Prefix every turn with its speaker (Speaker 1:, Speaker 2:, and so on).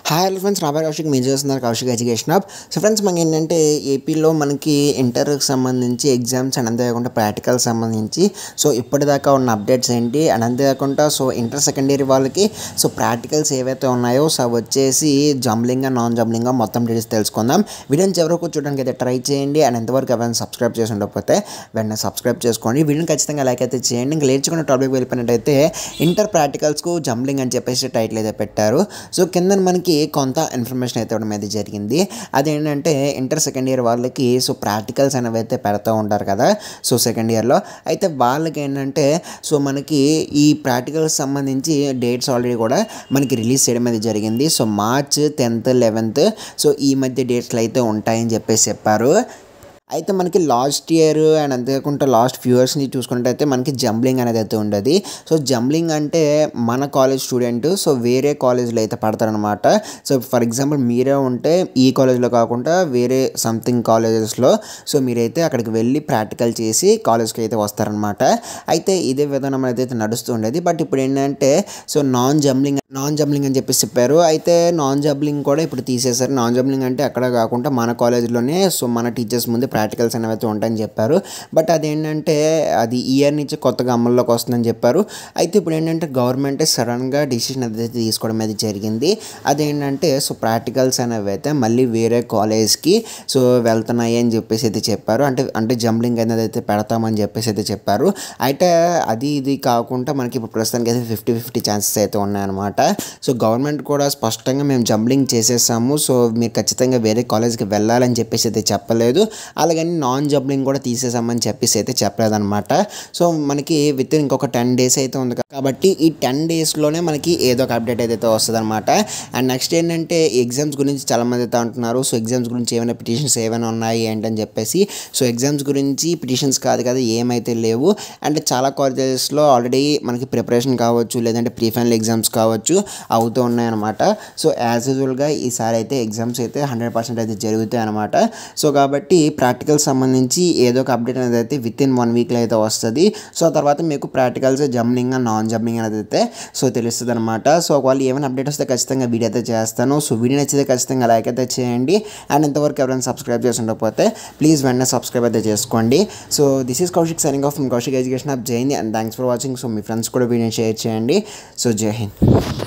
Speaker 1: hi hello friends నా పేరు కౌశిక్ మీరు చేస్తున్నారు Kaushik education hub so friends మనకి ఏంటంటే ఏపీలో మనకి ఇంటర్కి సంబంధించి ఎగ్జామ్స్ అండ్ అంతేకాకుండా ప్రాక్టికల్ సంబంధించి సో ఇప్పటిదాకా ఉన్న అప్డేట్స్ ఏంటి అండ్ అంతేకాకుండా సో ఇంటర్ సెకండ్ ఇయర్ వాళ్ళకి సో ప్రాక్టికల్స్ ఏవైతే ఉన్నాయో సో అవి వచ్చేసి జంబ్లింగ్ నాన్ జంబ్లింగ్ మొత్తం డీటెయిల్స్ తెలుసుకుందాం వీడియోని చివరకు చూడడానికి అయితే ట్రై చేయండి అండ్ ఎంతవరకు ఎవరైనా సబ్స్క్రైబ్ చేసి ఉండకపోతే వెంటనే సబ్స్క్రైబ్ చేసుకోండి వీడియోని ఖచ్చితంగా లైక్ అయితే చేయండి ఇంకా లేచుకున్న టాపిక్ వెళ్ళిపోయినట్టయితే ఇంటర్ ప్రాక్టికల్స్కు జంబ్లింగ్ అని చెప్పేసి టైటిల్ అయితే పెట్టారు సో కింద మనకి కొంత ఇన్ఫర్మేషన్ అయితే ఇవ్వడం అయితే జరిగింది అదేంటంటే ఇంటర్ సెకండ్ ఇయర్ వాళ్ళకి సో ప్రాక్టికల్స్ అనేవి అయితే పెడతా ఉంటారు కదా సో సెకండ్ ఇయర్లో అయితే వాళ్ళకి ఏంటంటే సో మనకి ఈ ప్రాక్టికల్స్ సంబంధించి డేట్స్ ఆల్రెడీ కూడా మనకి రిలీజ్ చేయడం అయితే జరిగింది so March tenth eleventh so ఈ మధ్య డేట్స్లో అయితే ఉంటాయని చెప్పేసి చెప్పారు అయితే మనకి లాస్ట్ ఇయర్ అండ్ అంతేకాకుండా లాస్ట్ ఫ్యూ ఇయర్స్ని చూసుకున్నట్టయితే మనకి జంబ్లింగ్ అనేది అయితే ఉండదు సో జంబ్లింగ్ అంటే మన కాలేజ్ స్టూడెంట్ సో వేరే కాలేజ్లో అయితే పడతారనమాట సో ఫర్ ఎగ్జాంపుల్ మీరే ఉంటే ఈ కాలేజ్లో కాకుండా వేరే సంథింగ్ కాలేజెస్లో సో మీరైతే అక్కడికి వెళ్ళి ప్రాక్టికల్ చేసి కాలేజ్కి అయితే వస్తారనమాట అయితే ఇదే విధానం అనేది అయితే నడుస్తూ ఉండేది బట్ ఇప్పుడు ఏంటంటే so non jumbling non jumbling అని చెప్పేసి చెప్పారు అయితే నాన్ జంబ్లింగ్ కూడా ఇప్పుడు తీసేశారు నాన్ జంబ్లింగ్ అంటే అక్కడ కాకుండా మన కాలేజ్లోనే సో మన టీచర్స్ ముందు ప్రాక్టికల్స్ అనేవి అయితే ఉంటాయని చెప్పారు బట్ అదేంటంటే అది ఇయర్ నుంచి కొత్తగా అమల్లోకి వస్తుందని చెప్పారు అయితే ఇప్పుడు ఏంటంటే గవర్నమెంట్ సడన్గా డిసిషన్ అయితే తీసుకోవడం అయితే జరిగింది అదేంటంటే సో ప్రాక్టికల్స్ అనేవి అయితే మళ్ళీ వేరే కాలేజ్కి సో వెళ్తున్నాయి అని చెప్పేసి అయితే చెప్పారు అంటే అంటే జంబ్లింగ్ అనేది అయితే పెడతామని చెప్పేసి అయితే చెప్పారు అయితే అది ఇది కాకుండా మనకి ఇప్పుడు ప్రస్తుతానికి అయితే ఫిఫ్టీ ఫిఫ్టీ ఛాన్సెస్ అయితే ఉన్నాయన్నమాట సో గవర్నమెంట్ కూడా స్పష్టంగా మేము జంబ్లింగ్ చేసేసాము సో మీరు ఖచ్చితంగా వేరే కాలేజ్కి వెళ్ళాలని చెప్పేసి అయితే చెప్పలేదు అలాగని నాన్ జంబ్లింగ్ కూడా తీసేసామని చెప్పేసి అయితే చెప్పలేదన్నమాట సో మనకి విత్ ఇంకొక టెన్ డేస్ అయితే ఉంది కాబట్టి ఈ టెన్ డేస్లోనే మనకి ఏదో ఒక అప్డేట్ అయితే వస్తుంది అనమాట అండ్ నెక్స్ట్ ఏంటంటే ఎగ్జామ్స్ గురించి చాలామంది అయితే అంటున్నారు సో ఎగ్జామ్స్ గురించి ఏమైనా పిటిషన్స్ ఏమైనా ఉన్నాయి ఏంటని చెప్పేసి సో ఎగ్జామ్స్ గురించి పిటిషన్స్ కాదు కదా ఏమైతే లేవు అండ్ చాలా కాలేజెస్లో ఆల్రెడీ మనకి ప్రిపరేషన్ కావచ్చు లేదంటే ప్రీ ఫైనల్ ఎగ్జామ్స్ కావచ్చు అవుతూ ఉన్నాయన్నమాట సో యాజ్ యూజువల్గా ఈసారి అయితే ఎగ్జామ్స్ అయితే హండ్రెడ్ పర్సెంట్ అయితే జరుగుతాయి అనమాట సో కాబట్టి ప్రాక్టికల్ సంబంధించి ఏదో ఒక అప్డేట్ అనేది అయితే విత్ ఇన్ వన్ వీక్లో అయితే వస్తుంది సో ఆ తర్వాత మీకు ప్రాక్టికల్స్ జంబ్లింగ్ నాన్ జంబ్లింగ్ అనేది అయితే సో తెలుస్తుంది అనమాట సో ఒకవేళ ఏమైనా అప్డేట్ వస్తే ఖచ్చితంగా వీడియో అయితే చేస్తాను సో వీడియో నచ్చితే ఖచ్చితంగా లైక్ అయితే చేయండి అండ్ ఇంతవరకు ఎవరైనా సబ్స్క్రైబ్ చేసి ఉండకపోతే ప్లీజ్ వెంటనే సబ్స్క్రైబ్ అయితే చేసుకోండి so this is Kaushik signing off from Kaushik education of జైన్ and thanks for watching so మీ ఫ్రెండ్స్ కూడా వీడియో షేర్ చేయండి సో జై హింద్